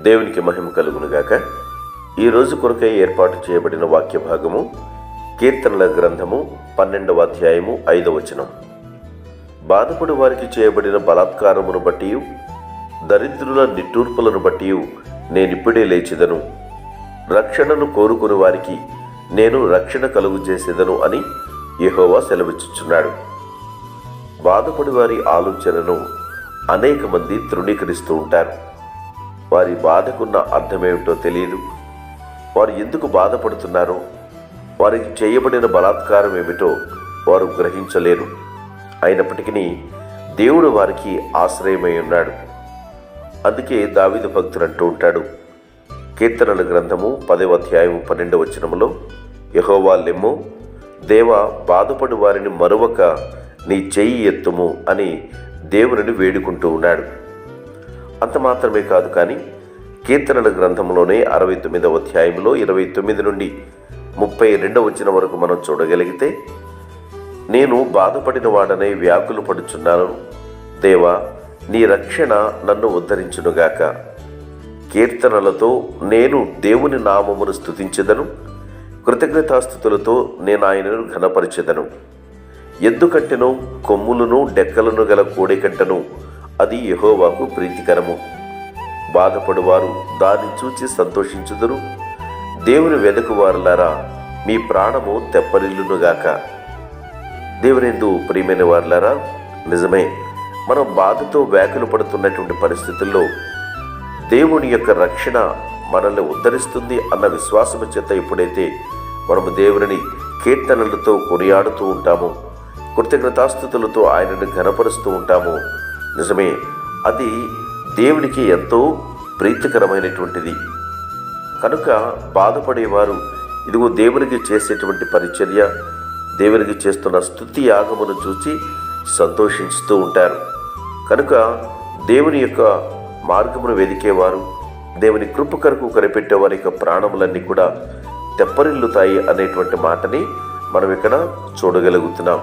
దేవునికి మహిమ కలుగునుగాక ఈ రోజు కొరకై ఏర్పాటు చేయబడిన వాక్య భాగము కీర్తనల గ్రంథము పన్నెండవ అధ్యాయము ఐదవ వచనం బాధపడు వారికి చేయబడిన బలాత్కారమును బట్టి దరిద్రుల నిట్టూర్పులను బట్టి నేనిప్పుడే లేచిదను రక్షణను కోరుకుని వారికి నేను రక్షణ కలుగు చేసేదను అని యెహోవా సెలవిచ్చుచున్నాడు బాధపడి వారి ఆలోచనను అనేక మంది తృణీకరిస్తూ ఉంటారు వారి బాధకున్న అర్థమేమిటో తెలియదు వారు ఎందుకు బాధపడుతున్నారో వారికి చేయబడిన బలాత్కారం ఏమిటో వారు గ్రహించలేరు అయినప్పటికీ దేవుడు వారికి ఆశ్రయమై ఉన్నాడు అందుకే దావిదు భక్తులు అంటూ ఉంటాడు కీర్తనల గ్రంథము పదవ అధ్యాయము పన్నెండవ వచనములో యహోవా లెమ్ము దేవా బాధపడి వారిని మరొక నీ చెయ్యి ఎత్తుము అని దేవునిని వేడుకుంటూ ఉన్నాడు అంత మాత్రమే కాదు కానీ కీర్తనల గ్రంథంలోనే అరవై తొమ్మిదవ అధ్యాయంలో ఇరవై తొమ్మిది నుండి ముప్పై రెండవ వచ్చిన వరకు మనం చూడగలిగితే నేను బాధపడిన వాడనై వ్యాకులు పడుచున్నాను దేవా నీ రక్షణ నన్ను ఉద్ధరించునుగాక కీర్తనలతో నేను దేవుని నామమును స్తుతించెదను కృతజ్ఞతాస్థుతులతో నేను ఆయనను ఘనపరిచెదను ఎద్దుకట్టెను కొమ్ములను డెక్కలను గల కోడెకట్టను అది యెహోవాకు ప్రీతికరము బాధపడువారు దాన్ని చూచి సంతోషించుదురు దేవుని వెదకువారులారా మీ ప్రాణము తెప్పరిల్లునుగాక దేవునిందు ప్రియమైన వారులారా నిజమే మనం బాధతో వ్యాకులు పడుతున్నటువంటి పరిస్థితుల్లో దేవుని యొక్క రక్షణ మనల్ని ఉద్ధరిస్తుంది అన్న విశ్వాసము చేత ఎప్పుడైతే మనము దేవుని కీర్తనలతో కొనియాడుతూ ఉంటామో కృతజ్ఞతాస్థుతులతో ఆయనను ఘనపరుస్తూ ఉంటామో నిజమే అది దేవునికి ఎంతో ప్రీతికరమైనటువంటిది కనుక బాధపడేవారు ఇదిగో దేవునికి చేసేటువంటి పరిచర్య దేవునికి చేస్తున్న స్థుతి యాగమును చూచి సంతోషిస్తూ ఉంటారు కనుక దేవుని యొక్క మార్గమును వెదికేవారు దేవుని కృప కొరకు కనిపెట్టే వారి యొక్క ప్రాణములన్నీ కూడా తెప్పరిల్లుతాయి అనేటువంటి మాటని మనం ఇక్కడ చూడగలుగుతున్నాం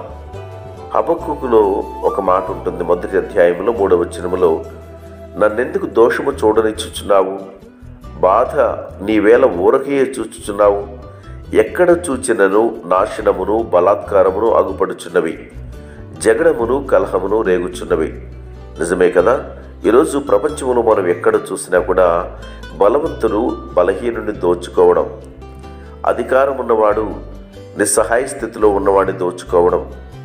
హబక్కులో ఒక మాట ఉంటుంది మొదటి అధ్యాయంలో మూడవ వచనములో నన్నెందుకు దోషము చూడనిచ్చుచున్నావు బాధ నీవేళ ఊరకే చూచుచున్నావు ఎక్కడ చూచినను నాశనమును బలాత్కారమును అగుపడుచున్నవి జగడమును కలహమును రేగుచున్నవి నిజమే కదా ఈరోజు ప్రపంచంలో మనం ఎక్కడ చూసినా కూడా బలవంతుడు బలహీనుని దోచుకోవడం అధికారం ఉన్నవాడు నిస్సహాయ స్థితిలో ఉన్నవాడిని దోచుకోవడం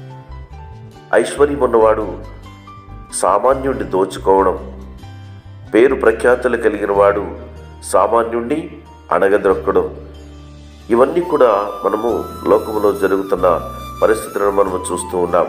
ఐశ్వర్యం ఉన్నవాడు సామాన్యుడిని దోచుకోవడం పేరు ప్రఖ్యాతులు కలిగిన వాడు సామాన్యుణ్ణి అణగద్రొక్కడం ఇవన్నీ కూడా మనము లోకములో జరుగుతున్న పరిస్థితులను మనము చూస్తూ ఉన్నాం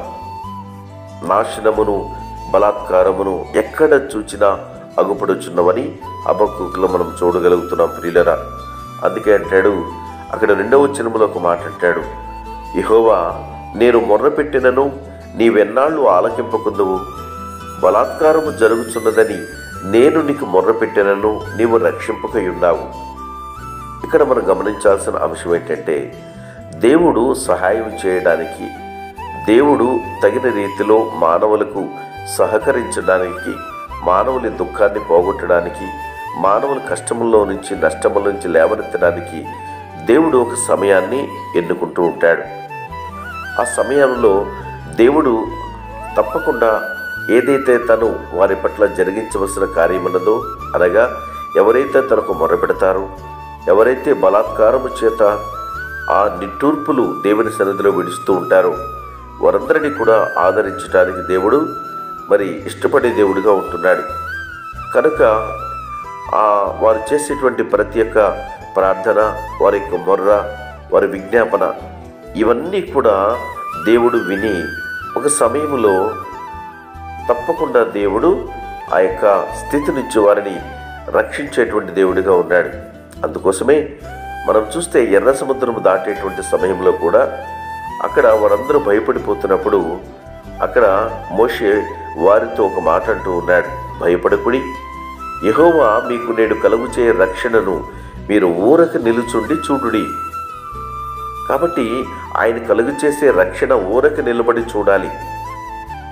నాశనమును బలాత్కారమును ఎక్కడ చూచినా అగుపడుచున్నవని అబక్కులో మనం చూడగలుగుతున్నాం ప్రియులరా అందుకే అంటాడు అక్కడ రెండవ వచనములో ఒక మాట అంటాడు ఇహోవా నేను మొర్రపెట్టినను నీవెన్నాళ్ళు ఆలకింపకుందువు బలాత్కారము జరుగుతున్నదని నేను నీకు మొర్రపెట్టినను నీవు రక్షింపకయున్నావు ఇక్కడ మనం గమనించాల్సిన అంశం ఏంటంటే దేవుడు సహాయం చేయడానికి దేవుడు తగిన రీతిలో మానవులకు సహకరించడానికి మానవుని దుఃఖాన్ని పోగొట్టడానికి మానవుల కష్టముల్లో నుంచి నష్టముల నుంచి లేవనెత్తడానికి దేవుడు ఒక సమయాన్ని ఎన్నుకుంటూ ఉంటాడు ఆ సమయంలో దేవుడు తప్పకుండా ఏదైతే తను వారి పట్ల జరిగించవలసిన కార్యమున్నదో అనగా ఎవరైతే తనకు మొరపెడతారో ఎవరైతే బలాత్కారము చేత ఆ నిట్టూర్పులు దేవుని సన్నిధిలో విడుస్తూ ఉంటారో వారందరినీ కూడా ఆదరించడానికి దేవుడు మరి ఇష్టపడే దేవుడిగా ఉంటున్నాడు కనుక ఆ వారు చేసేటువంటి ప్రతి ఒక్క ప్రార్థన వారి యొక్క మొర్ర వారి విజ్ఞాపన ఇవన్నీ కూడా దేవుడు విని ఒక సమయంలో తప్పకుండా దేవుడు ఆ యొక్క స్థితి నుంచి వారిని రక్షించేటువంటి దేవుడిగా ఉన్నాడు అందుకోసమే మనం చూస్తే ఎర్ర సముద్రం దాటేటువంటి సమయంలో కూడా అక్కడ వారందరూ భయపడిపోతున్నప్పుడు అక్కడ మోషే వారితో ఒక మాట అంటూ ఉన్నాడు భయపడకుడి యెహోవా మీకు నేడు కలుగు చే రక్షణను మీరు ఊరక నిలుచుండి చూడుడి కాబట్టి ఆయన కలుగు చేసే రక్షణ ఊరక నిలబడి చూడాలి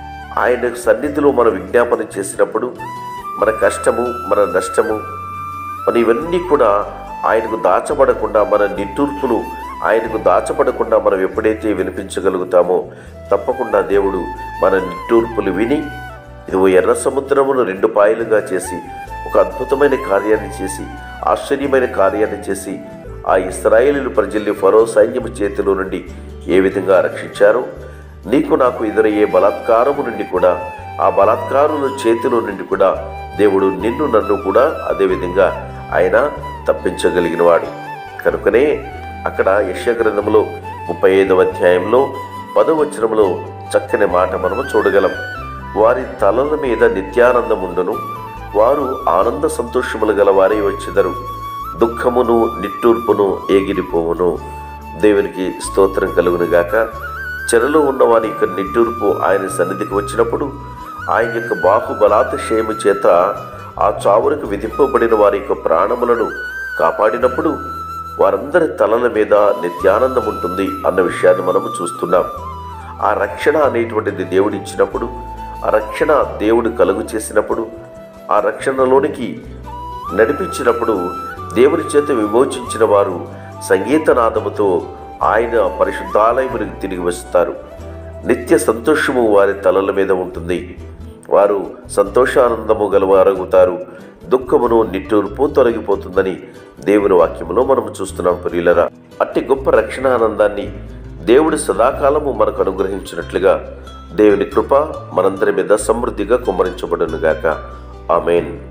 ఆయన సన్నిధిలో మనం విజ్ఞాపన చేసినప్పుడు మన కష్టము మన నష్టము మరి ఇవన్నీ కూడా ఆయనకు దాచబడకుండా మన నిట్టూర్పులు ఆయనకు దాచబడకుండా మనం ఎప్పుడైతే వినిపించగలుగుతామో తప్పకుండా దేవుడు మన నిట్టూర్పులు విని ఇదిగో ఎర్ర సముద్రమును రెండు పాయలుగా చేసి ఒక అద్భుతమైన కార్యాన్ని చేసి ఆశ్చర్యమైన కార్యాన్ని చేసి ఆ ఇస్రాయేలీలు ప్రజల్ని ఫరో సైన్యము చేతిలో నుండి ఏ విధంగా రక్షించారో నీకు నాకు ఎదురయ్యే బలాత్కారము నుండి కూడా ఆ బలాత్కారుల చేతిలో నుండి కూడా దేవుడు నిన్ను నన్ను కూడా అదేవిధంగా ఆయన తప్పించగలిగినవాడు కనుకనే అక్కడ యశ్య గ్రంథంలో ముప్పై ఐదవ అధ్యాయంలో పదవచనంలో చక్కని మాట మనము చూడగలం వారి తలల మీద నిత్యానందముండును వారు ఆనంద సంతోషములు గల వారై వచ్చెదరు దుఃఖమును నిట్టూర్పును ఏగిరిపోవును దేవునికి స్తోత్రం కలుగును గాక చెరలో ఉన్న వారి యొక్క నిట్టూర్పు ఆయన సన్నిధికి వచ్చినప్పుడు ఆయన యొక్క బాహుబలాతిశయము చేత ఆ చావులకు విధింపబడిన వారి యొక్క ప్రాణములను కాపాడినప్పుడు వారందరి తలల మీద నిత్యానందం ఉంటుంది అన్న విషయాన్ని మనము చూస్తున్నాం ఆ రక్షణ అనేటువంటిది దేవుడు ఇచ్చినప్పుడు ఆ రక్షణ దేవుడు కలుగు చేసినప్పుడు ఆ రక్షణలోనికి నడిపించినప్పుడు దేవుని చేత విమోచించిన వారు సంగీతనాదముతో ఆయన పరిశుద్ధాలయమునికి తిరిగి వస్తారు నిత్య సంతోషము వారి తలల మీద ఉంటుంది వారు సంతోషానందము గలవారగుతారు దుఃఖమును నిట్టూర్పు తొలగిపోతుందని దేవుని వాక్యములో మనము చూస్తున్నాం ప్రియులరా అట్టి గొప్ప రక్షణ ఆనందాన్ని దేవుడు సదాకాలము మనకు అనుగ్రహించినట్లుగా దేవుని కృప మనందరి మీద సమృద్ధిగా కుమ్మరించబడునుగాక ఆమెన్